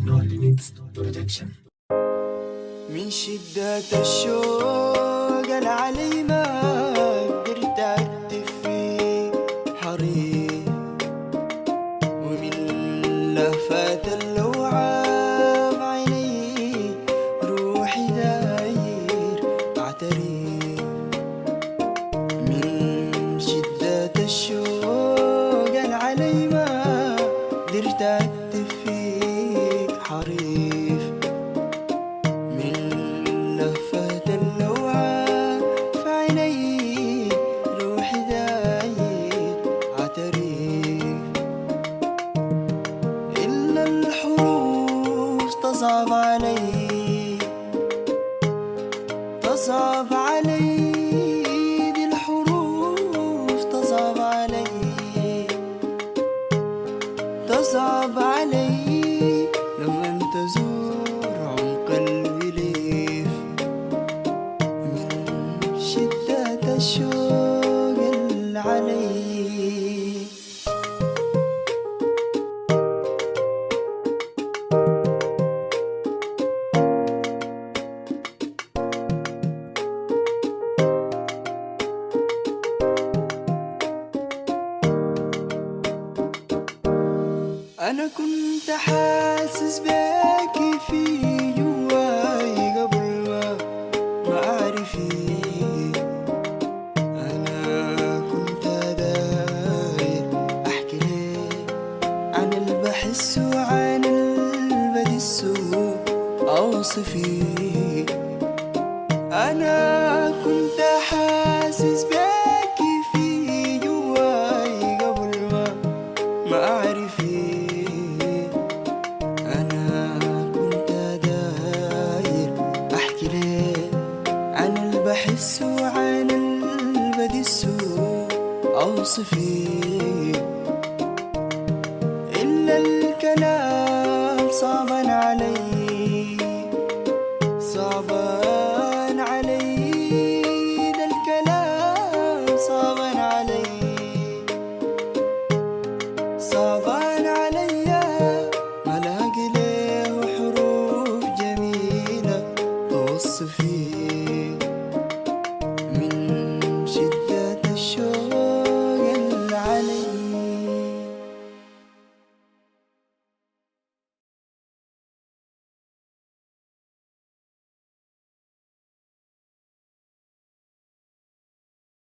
No Limits Production من شدة الشوق العلي ما قدرت أكتب فيه حريف ومن لهفات اللوعة بعيني روحي داير أعترف من شدة الشوق العلي ما قدرت أكتب فيك حريف من لفة اللوعة في عيني روحي داير عتريف إلا الحروف تصعب علي تصعب علي دي الحروف تصعب علي تصعب علي لما تزور عمق الوليف من شدة الشوق اللي علي أنا كنت حاسس بيكي في جواي قبل ما ما أعرفك أنا كنت داير أحكي لك عن اللي بحس وعن اللي بدس أوصفك أنا كنت حاسس بيكي في جواي قبل ما ما أعرفك أنا كنت داير أحكي لك عن اللي بحس وعن اللي بدس أوصفك إلا الكلام صعبا علي صعبان علي ده الكلام صعبان علي صعبان